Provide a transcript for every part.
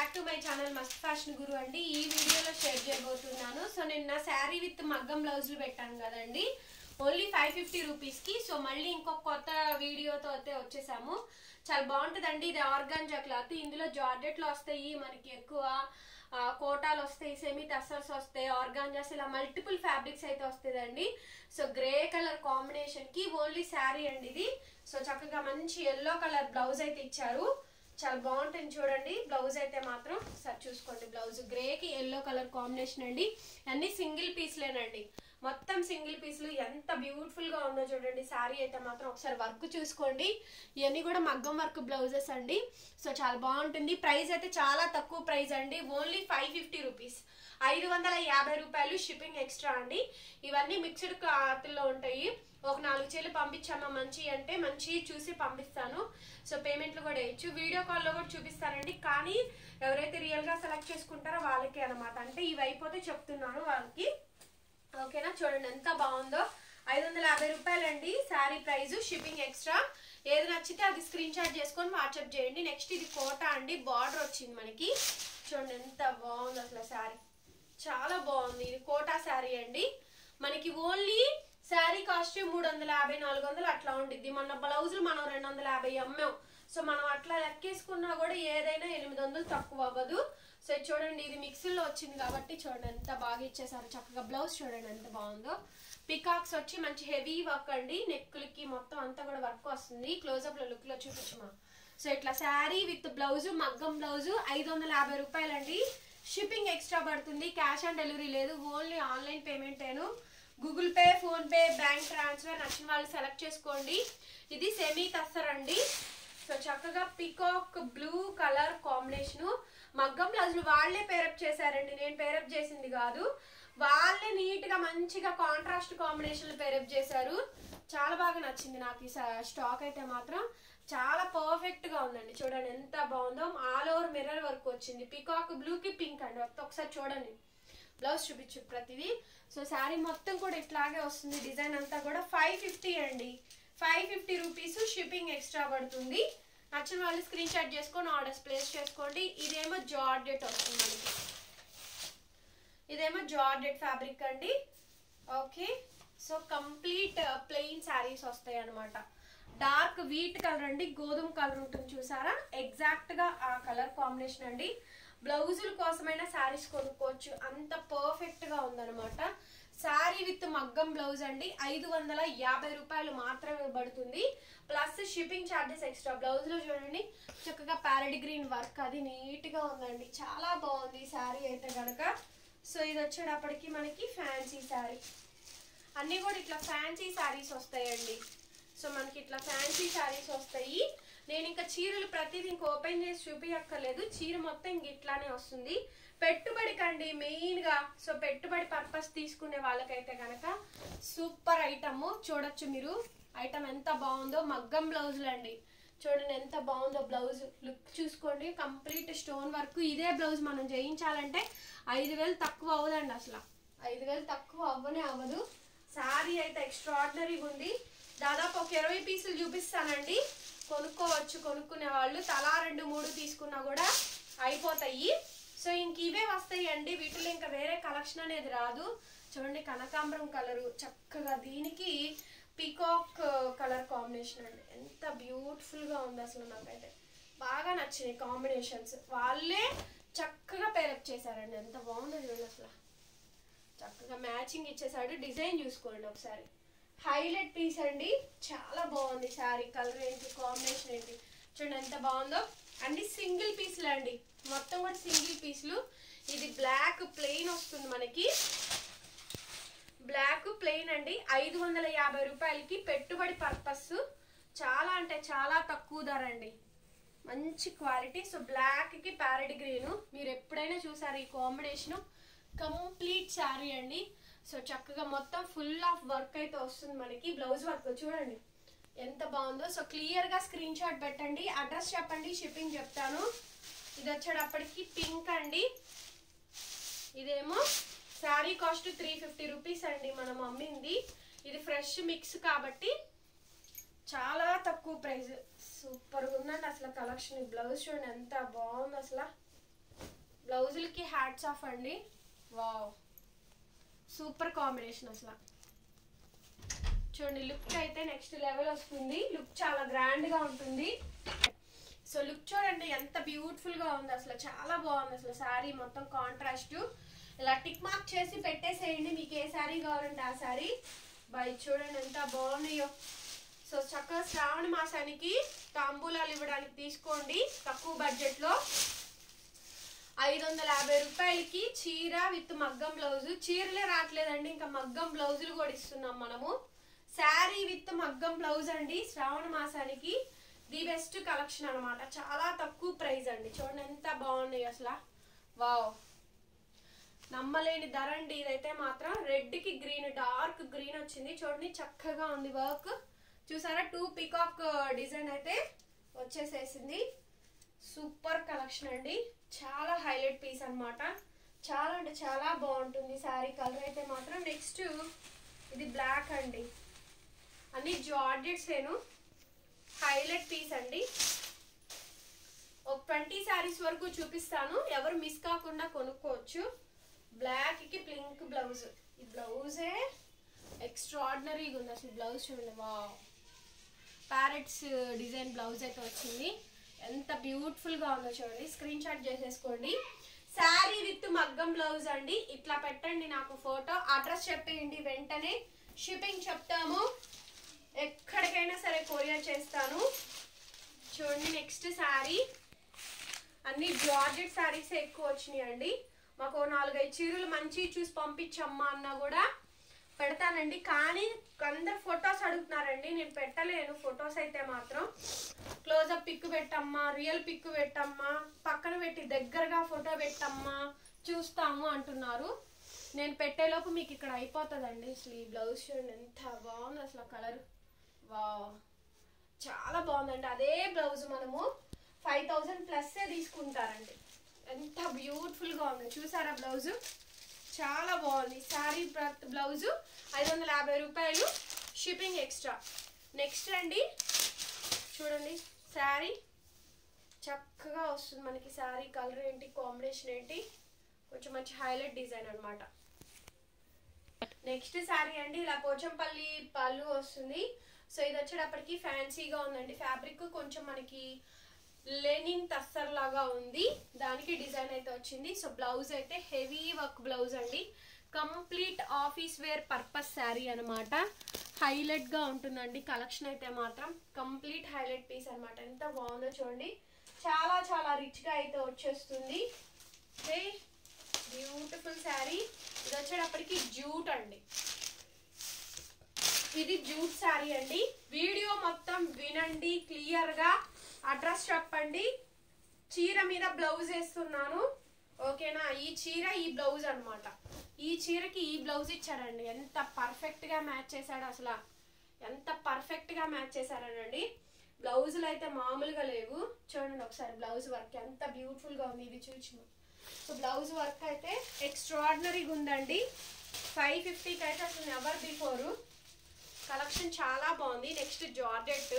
back to my channel must fashion Guru అండి ఈ వీడియోలో షేర్ చేయబోతున్నాను సో నిన్న శారీ విత్ మగ్గం బ్లౌజులు పెట్టాను కదండి ఓన్లీ ఫైవ్ ఫిఫ్టీ రూపీస్కి సో మళ్ళీ ఇంకొక కొత్త వీడియోతో అయితే వచ్చేసాము చాలా బాగుంటుందండి ఇది ఆర్గాన్జా క్లాత్ ఇందులో జార్జెట్లు వస్తాయి మనకి ఎక్కువ ఆ, కోటాలు వస్తాయి సెమీ టస్సర్స్ వస్తాయి ఆర్గాన్జాస్ ఇలా మల్టిపుల్ ఫ్యాబ్రిక్స్ అయితే వస్తుందండి సో గ్రే కలర్ కాంబినేషన్ కి ఓన్లీ శారీ అండి ఇది సో చక్కగా మంచి ఎల్లో కలర్ బ్లౌజ్ అయితే ఇచ్చారు చాలా బాగుంటుంది చూడండి బ్లౌజ్ అయితే మాత్రం సార్ చూసుకోండి బ్లౌజ్ గ్రే కి ఎల్లో కలర్ కాంబినేషన్ అండి అన్ని సింగిల్ పీస్లేనండి మొత్తం సింగిల్ పీస్లు ఎంత బ్యూటిఫుల్ గా ఉందో చూడండి శారీ అయితే మాత్రం ఒకసారి వర్క్ చూసుకోండి ఇవన్నీ కూడా మగ్గం వర్క్ బ్లౌజెస్ అండి సో చాలా బాగుంటుంది ప్రైస్ అయితే చాలా తక్కువ ప్రైస్ అండి ఓన్లీ ఫైవ్ ఫిఫ్టీ రూపీస్ ఐదు వందల యాభై రూపాయలు షిప్పింగ్ ఎక్స్ట్రా అండి ఇవన్నీ మిక్స్డ్ క్లాత్లో ఉంటాయి ఒక నాలుగు చీరలు పంపించామా మంచి అంటే మంచి చూసి పంపిస్తాను సో పేమెంట్లు కూడా వేయచ్చు వీడియో కాల్లో కూడా చూపిస్తానండి కానీ ఎవరైతే రియల్గా సెలెక్ట్ చేసుకుంటారో వాళ్ళకి అనమాట అంటే ఇవి అయిపోతే చెప్తున్నాను వాళ్ళకి ఓకేనా చూడండి ఎంత బాగుందో ఐదు వందల యాభై రూపాయలండి శారీ ప్రైస్ షిప్పింగ్ ఎక్స్ట్రా ఏది నచ్చితే అది స్క్రీన్ షాట్ చేసుకొని వాట్సాప్ చేయండి నెక్స్ట్ ఇది కోట అండి బార్డర్ వచ్చింది మనకి చూడండి ఎంత బాగుంది అసలు శారీ చాలా బాగుంది ఇది కోటా శారీ అండి మనకి ఓన్లీ శారీ కాస్ట్ మూడు వందల యాభై నాలుగు వందలు అట్లా ఉండిద్ది మన బ్లౌజులు మనం రెండు వందల యాభై అమ్మాం సో మనం అట్లా లెక్కేసుకున్నా కూడా ఏదైనా ఎనిమిది వందలు తక్కువ అవ్వదు సో ఇది చూడండి ఇది మిక్సీలో వచ్చింది కాబట్టి చూడండి ఎంత బాగా ఇచ్చేసారు చక్కగా బ్లౌజ్ చూడండి ఎంత బాగుందో పికాక్స్ వచ్చి మంచి హెవీ వర్క్ అండి నెక్కులకి మొత్తం అంతా కూడా వర్క్ వస్తుంది క్లోజప్ లో లుక్ లో చూపించమా సో ఇట్లా శారీ విత్ బ్లౌజ్ మగ్గం బ్లౌజ్ ఐదు వందల యాభై రూపాయలండి షిప్పింగ్ ఎక్స్ట్రా పడుతుంది క్యాష్ ఆన్ డెలివరీ లేదు ఓన్లీ ఆన్లైన్ పేమెంటేను Google Pay PhonePe bank transfer నచ్చిన వాళ్ళు సెలెక్ట్ చేసుకోండి ఇది సెమీ తస్తర్ అండి సో చక్కగా పికాక్ బ్లూ కలర్ కాంబినేషన్ మగ్గం బ్లౌజులు వాళ్ళే పేరప్ చేశారండి నేను పేరప్ చేసింది కాదు వాళ్ళే నీట్ గా మంచిగా కాంట్రాస్ట్ కాంబినేషన్ పేరప్ చేశారు చాలా బాగా నచ్చింది నాకు ఈ స్టాక్ అయితే మాత్రం చాలా పర్ఫెక్ట్ గా ఉందండి చూడండి ఎంత బాగుందో ఆల్ ఓవర్ మిర్రర్ వర్క్ వచ్చింది పికాక్ బ్లూ కి పింక్ అండి ఒక్క- ఒకసారి చూడండి బ్లౌజ్ చూపించు ప్రతిదీ సో శారీ మొత్తం కూడా ఇట్లాగే వస్తుంది డిజైన్ అంతా కూడా ఫైవ్ ఫిఫ్టీ అండి five fifty rupees shipping extra పడుతుంది నచ్చిన వాళ్ళు స్క్రీన్ షాట్ చేసుకొని ఆర్డర్స్ ప్లేస్ చేసుకోండి ఇదేమో జార్జెట్ వస్తుంది మనకి ఇదేమో జార్జెట్ ఫ్యాబ్రిక్ అండి okay so complete plain saris వస్తాయి అనమాట డార్క్ వీట్ కలర్ అండి గోధుమ కలర్ ఉంటుంది చూసారా ఎగ్జాక్ట్ గా ఆ కలర్ కాంబినేషన్ అండి బ్లౌజుల కోసమైనా శారీస్ కొనుక్కోవచ్చు అంత పర్ఫెక్ట్ గా ఉందన్నమాట శారీ విత్ మగ్గం బ్లౌజ్ అండి ఐదు వందల యాభై రూపాయలు మాత్రమే పడుతుంది plus shipping charges extra blouse లో చూడండి చక్కగా ప్యారెడ్ గ్రీన్ వర్క్ అది నీట్ గా ఉందండి చాలా బాగుంది ఈ శారీ అయితే గనక సో ఇది వచ్చేటప్పటికి మనకి ఫ్యాన్సీ శారీ అన్నీ కూడా ఇట్లా ఫ్యాన్సీ శారీస్ వస్తాయండి సో మనకి ఇట్లా ఫ్యాన్సీ శారీస్ వస్తాయి నేను ఇంకా చీరలు ప్రతిదీ ఇంక ఓపెన్ చేసి చూపించక్కర్లేదు చీర మొత్తం ఇంక ఇట్లానే వస్తుంది పెట్టుబడికండి మెయిన్ గా సో పెట్టుబడి పర్పస్ తీసుకునే వాళ్ళకైతే కనుక సూపర్ ఐటమ్ చూడొచ్చు మీరు ఐటమ్ ఎంత బాగుందో మగ్గం బ్లౌజులు అండి చూడండి ఎంత బాగుందో బ్లౌజ్ లుక్ చూసుకోండి కంప్లీట్ స్టోన్ వర్క్ ఇదే బ్లౌజ్ మనం చేయించాలంటే ఐదు వేలు తక్కువ అవ్వదండి అసలు ఐదు వేలు తక్కువ అవ్వనే అవ్వదు శారీ అయితే ఎక్స్ట్రాడినరీగా ఉంది దాదాపు ఒక ఇరవై పీసులు చూపిస్తానండి కొనుక్కోవచ్చు కొనుక్కునే వాళ్ళు తలా రెండు మూడు తీసుకున్నా కూడా అయిపోతాయి సో ఇంక ఇవే వస్తాయి అండి వీటిలో ఇంకా వేరే కలెక్షన్ అనేది రాదు చూడండి కనకాంబరం కలరు చక్కగా దీనికి పీకాక్ కలర్ కాంబినేషన్ అండి ఎంత బ్యూటిఫుల్ గా ఉంది అసలు నాకైతే బాగా నచ్చినాయి కాంబినేషన్స్ వాళ్ళే చక్కగా పేరప్ చేశారండి ఎంత బాగుందో చూడండి అసలు చక్కగా మ్యాచింగ్ ఇచ్చేసాడు డిజైన్ చూసుకోండి ఒకసారి హైలైట్ పీస్ అండి చాలా బాగుంది శారీ కలర్ ఏంటి కాంబినేషన్ ఏంటి చూడండి ఎంత బాగుందో అన్ని సింగిల్ పీస్లు అండి మొత్తం కూడా సింగిల్ పీస్లు ఇది బ్లాక్ ప్లెయిన్ వస్తుంది మనకి బ్లాక్ ప్లెయిన్ అండి ఐదు వందల యాభై రూపాయలకి పెట్టుబడి పర్పస్ చాలా అంటే చాలా తక్కువ ధర అండి మంచి క్వాలిటీ సో బ్లాక్ కి ప్యారెట్ గ్రీన్ మీరు ఎప్పుడైనా చూసారు ఈ కాంబినేషన్ కంప్లీట్ శారీ అండి సో చక్కగా మొత్తం ఫుల్ ఆఫ్ వర్క్ అయితే వస్తుంది మనకి బ్లౌజ్ వర్క్ చూడండి ఎంత బాగుందో సో క్లియర్ గా స్క్రీన్ షాట్ పెట్టండి అడ్రస్ చెప్పండి షిప్పింగ్ చెప్తాను ఇది వచ్చేటప్పటికి పింక్ అండి ఇదేమో sari cost three fifty rupees అండి మనం అమ్మింది ఇది ఫ్రెష్ మిక్స్ కాబట్టి చాలా తక్కువ ప్రైస్ సూపర్ ఉందండి అసలు కలెక్షన్ బ్లౌజ్ చూడండి ఎంత బాగుంది అసలు బ్లౌజులకి హ్యాట్స్ ఆఫ్ అండి వావ్ సూపర్ కాంబినేషన్ అసలు చూడండి లుక్ అయితే నెక్స్ట్ లెవెల్ వస్తుంది లుక్ చాలా గ్రాండ్ గా ఉంటుంది సో లుక్ చూడండి ఎంత బ్యూటిఫుల్ గా ఉంది అసలు చాలా బాగుంది అసలు శారీ మొత్తం కాంట్రాస్ట్ ఇలా టిక్ మార్క్ చేసి పెట్టేసేయండి మీకు ఏ శారీ కావాలంటే ఆ శారీ బై చూడండి ఎంత బాగున్నాయో సో చక్కగా శ్రావణ మాసానికి తాంబూలాలు ఇవ్వడానికి తీసుకోండి తక్కువ బడ్జెట్ లో ఐదు వందల యాభై రూపాయలకి చీర విత్ మగ్గం బ్లౌజ్ చీరలే రావట్లేదండి ఇంకా మగ్గం బ్లౌజులు కూడా ఇస్తున్నాం మనము శారీ విత్ మగ్గం బ్లౌజ్ అండి శ్రావణ మాసానికి ది బెస్ట్ కలెక్షన్ అన్నమాట చాలా తక్కువ ప్రైస్ అండి చూడండి ఎంత బాగున్నాయి అసలు వావ్ నమ్మలేని ధర అండి ఇదైతే మాత్రం రెడ్ కి గ్రీన్ డార్క్ గ్రీన్ వచ్చింది చూడండి చక్కగా ఉంది వర్క్ చూసారా టూ పికాక్ డిజైన్ అయితే వచ్చేసేసింది సూపర్ కలెక్షన్ అండి చాలా హైలైట్ పీస్ అన్నమాట చాలా అంటే చాలా బాగుంటుంది శారీ కలర్ అయితే మాత్రం నెక్స్ట్ ఇది బ్లాక్ అండి అన్ని జార్జెట్స్ ఏను హైలైట్ పీస్ అండి ఒక ట్వంటీ శారీస్ వరకు చూపిస్తాను ఎవరు మిస్ కాకుండా కొనుక్కోవచ్చు బ్లాక్ కి పింక్ బ్లౌజ్ ఈ బ్లౌజే ఎక్స్ట్రాడినరీగా ఉంది అసలు బ్లౌజ్ చూడండి వా ప్యారెట్స్ డిజైన్ బ్లౌజ్ అయితే వచ్చింది ఎంత బ్యూటిఫుల్ గా ఉందో చూడండి స్క్రీన్ షాట్ చేసేసుకోండి శారీ విత్ మగ్గం బ్లౌజ్ అండి ఇట్లా పెట్టండి నాకు ఫోటో అడ్రస్ చెప్పేయండి వెంటనే షిప్పింగ్ చెప్తాము ఎక్కడికైనా సరే కొరియర్ చేస్తాను చూడండి నెక్స్ట్ శారీ అన్ని జార్జెట్ శారీస్ ఎక్కువ వచ్చినాయి అండి మాకు ఓ నాలుగైదు చీరలు మంచి చూసి పంపించమ్మా అన్నా కూడా పెడతానండి కానీ అందరు ఫొటోస్ అడుగుతున్నారండి నేను పెట్టలేను ఫొటోస్ అయితే మాత్రం క్లోజప్ పిక్ పెట్టమ్మా రియల్ పిక్ పెట్టమ్మా పక్కన పెట్టి దగ్గరగా ఫోటో పెట్టమ్మా చూస్తాము అంటున్నారు నేను పెట్టేలోపు మీకు ఇక్కడ అయిపోతుందండి అసలు ఈ బ్లౌజ్ చూడండి ఎంత బాగుంది అసలు కలర్ వా చాలా బాగుందండి అదే బ్లౌజ్ మనము ఫైవ్ థౌజండ్ ప్లస్ తీసుకుంటారండి ఎంత బ్యూటిఫుల్ గా ఉంది చూసారా బ్లౌజ్ చాలా బాగుంది శారీ బ్లౌజ్ ఐదు వందల యాభై రూపాయలు షిప్పింగ్ ఎక్స్ట్రా నెక్స్ట్ అండి చూడండి శారీ చక్కగా వస్తుంది మనకి శారీ కలర్ ఏంటి కాంబినేషన్ ఏంటి కొంచెం మంచి హైలైట్ డిజైన్ అన్నమాట నెక్స్ట్ శారీ అండి ఇలా పోచంపల్లి పళ్ళు వస్తుంది సో ఇది వచ్చేటప్పటికి ఫ్యాన్సీగా ఉందండి ఫ్యాబ్రిక్ కొంచెం మనకి లెనిన్ టస్సర్ లాగా ఉంది దానికి డిజైన్ అయితే వచ్చింది సో బ్లౌజ్ అయితే హెవీ వర్క్ బ్లౌజ్ అండి complete office wear purpose sari అనమాట హైలైట్ గా ఉంటుందండి కలెక్షన్ అయితే మాత్రం కంప్లీట్ హైలైట్ పీస్ అన్నమాట ఎంత బాగుందో చూడండి చాలా చాలా రిచ్ గా అయితే వచ్చేస్తుంది బ్యూటిఫుల్ శారీ ఇది వచ్చేటప్పటికి జూట్ అండి ఇది జూట్ శారీ అండి వీడియో మొత్తం వినండి క్లియర్ గా అడ్రస్ చెప్పండి చీర మీద బ్లౌజ్ వేస్తున్నాను ఓకేనా ఈ చీర ఈ బ్లౌజ్ అన్నమాట ఈ చీరకి ఈ బ్లౌజ్ ఇచ్చాడండి ఎంత పర్ఫెక్ట్ గా మ్యాచ్ చేశాడు అసలు ఎంత పర్ఫెక్ట్ గా మ్యాచ్ చేశారనండి బ్లౌజులు అయితే మామూలుగా లేవు చూడండి ఒకసారి బ్లౌజ్ వర్క్ ఎంత బ్యూటిఫుల్ గా ఉంది ఇది చూసిన సో బ్లౌజ్ వర్క్ అయితే ఎక్స్ట్రాడినరీగా ఉందండి ఫైవ్ ఫిఫ్టీకి అయితే అసలు నెవర్ బిఫోర్ కలెక్షన్ చాలా బాగుంది నెక్స్ట్ జార్జెట్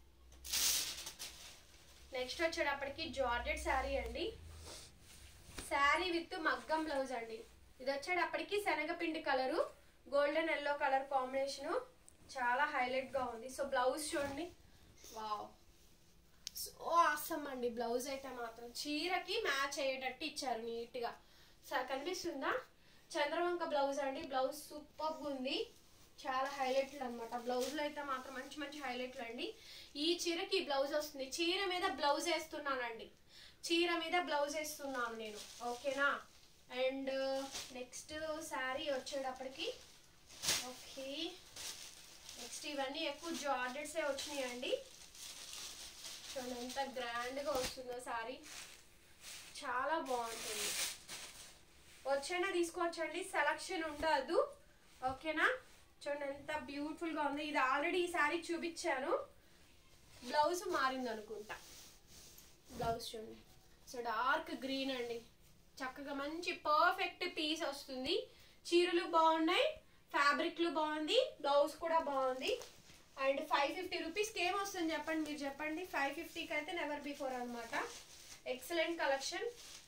నెక్స్ట్ వచ్చేటప్పటికి జార్జెట్ శారీ అండి శారీ విత్ మగ్గం బ్లౌజ్ అండి ఇది వచ్చేటప్పటికి శనగపిండి colour golden yellow colour combination చాలా హైలైట్ గా ఉంది సో బ్లౌజ్ చూడండి వావ్ సో ఆసమ్ అండి బ్లౌజ్ అయితే మాత్రం చీరకి మ్యాచ్ అయ్యేటట్టు ఇచ్చారు నీట్ గా స- కనిపిస్తుందా చంద్రవంక బ్లౌజ్ అండి బ్లౌజ్ సూపర్ ఉంది చాలా హైలైట్లు అనమాట బ్లౌజ్ లో అయితే మాత్రం మంచి మంచి హైలైట్లు అండి ఈ చీరకి ఈ బ్లౌజ్ వస్తుంది చీర మీద బ్లౌజ్ వేస్తున్నానండి చీర మీద బ్లౌజ్ వేస్తున్నాను నేను ఓకేనా అండ్ నెక్స్ట్ శారీ వచ్చేటప్పటికి ఓకే నెక్స్ట్ ఇవన్నీ ఎక్కువ జార్జెట్సే వచ్చినాయండి చూడండి ఎంత గ్రాండ్గా వస్తుందో శారీ చాలా బాగుంటుంది వచ్చైనా తీసుకోవచ్చండి సెలక్షన్ ఉండదు ఓకేనా చూడండి ఎంత బ్యూటిఫుల్ గా ఉంది ఇది ఆల్రెడీ ఈ శారీ చూపించాను బ్లౌజ్ మారింది అనుకుంటా బ్లౌజ్ చూడండి సో డార్క్ గ్రీన్ అండి చక్కగా మంచి పర్ఫెక్ట్ పీస్ వస్తుంది చీరలు బాగున్నాయి ఫ్యాబ్రిక్లు బాగుంది బ్లౌజ్ కూడా బాగుంది అండ్ ఫైవ్ ఫిఫ్టీ రూపీస్కి ఏం వస్తుంది చెప్పండి మీరు చెప్పండి ఫైవ్ ఫిఫ్టీకి అయితే నెవర్ బిఫోర్ అనమాట ఎక్సలెంట్ కలెక్షన్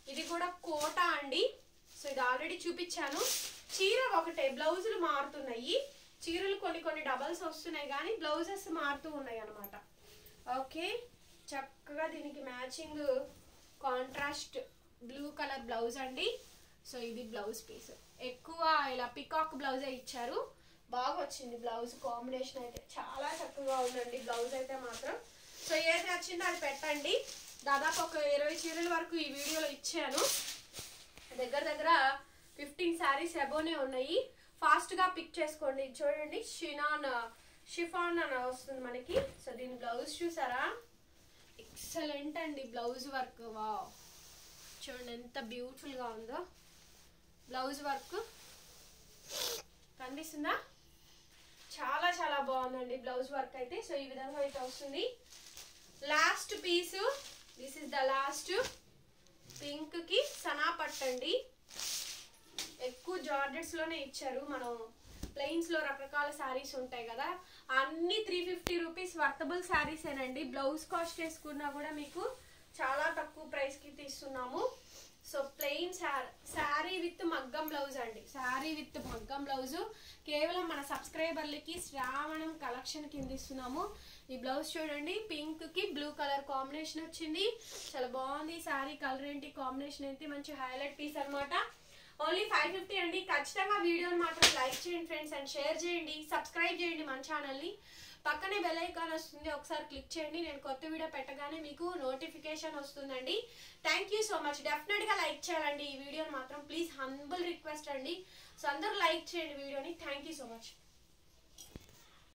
ఇది కూడా కోట అండి సో ఇది ఆల్రెడీ చూపించాను చీర ఒకటే బ్లౌజులు మారుతున్నాయి చీరలు కొన్ని కొన్ని డబల్స్ వస్తున్నాయి కానీ బ్లౌజెస్ మారుతూ ఉన్నాయి అనమాట ఓకే చక్కగా దీనికి matching contrast blue colour blouse అండి సో ఇది బ్లౌజ్ పీస్ ఎక్కువ ఇలా పికాక్ బ్లౌజే ఇచ్చారు బాగా వచ్చింది బ్లౌజ్ కాంబినేషన్ అయితే చాలా చక్కగా ఉందండి బ్లౌజ్ అయితే మాత్రం సో ఏది నచ్చిందో అది పెట్టండి దాదాపు ఒక ఇరవై చీరల వరకు ఈ వీడియోలో ఇచ్చాను దగ్గర దగ్గర ఫిఫ్టీన్ శారీస్ అబోనే ఉన్నాయి ఫాస్ట్ గా పిక్ చేసుకోండి ఇది చూడండి షినాన్ షిఫాన్ అని వస్తుంది మనకి సో దీని బ్లౌజ్ చూసారా ఎక్సలెంట్ అండి బ్లౌజ్ వర్క్ వా చూడండి ఎంత బ్యూటిఫుల్ గా ఉందో బ్లౌజ్ వర్క్ కనిపిస్తుందా చాలా చాలా బాగుందండి బ్లౌజ్ వర్క్ అయితే సో ఈ విధంగా అయితే వస్తుంది last piece this is the last pink కి సనా పట్టండి ఎక్కువ జార్జెట్స్ లోనే ఇచ్చారు మనం ప్లెయిన్స్ లో రకరకాల శారీస్ ఉంటాయి కదా అన్ని three fifty rupees worthable saris ఏనండి బ్లౌజ్ కాస్ట్ చేసుకున్నా కూడా మీకు చాలా తక్కువ ప్రైస్ కి తీస్తున్నాము సో ప్లెయిన్ శారీ విత్ మగ్గం బ్లౌజ్ అండి శారీ విత్ మగ్గం బ్లౌజ్ కేవలం మన సబ్స్క్రైబర్లకి శ్రావణం కలెక్షన్ కింద ఇస్తున్నాము ఈ బ్లౌజ్ చూడండి పింక్ కి బ్లూ కలర్ కాంబినేషన్ వచ్చింది చాలా బాగుంది శారీ కలర్ ఏంటి కాంబినేషన్ ఏంటి మంచి హైలైట్ పీస్ అన్నమాట ఓన్లీ ఫైవ్ ఫిఫ్టీ అండి ఖచ్చితంగా వీడియోని మాత్రం లైక్ చేయండి ఫ్రెండ్స్ అండ్ షేర్ చేయండి సబ్స్క్రైబ్ చేయండి మన ఛానల్ని పక్కనే బెల్ ఐకాన్ వస్తుంది ఒకసారి క్లిక్ చేయండి నేను కొత్త వీడియో పెట్టగానే మీకు నోటిఫికేషన్ వస్తుందండి థ్యాంక్ యూ సో మచ్ డెఫినెట్గా లైక్ చేయాలండి ఈ వీడియోని మాత్రం ప్లీజ్ హంబుల్ రిక్వెస్ట్ అండి సో అందరూ లైక్ చేయండి వీడియోని థ్యాంక్ యూ సో మచ్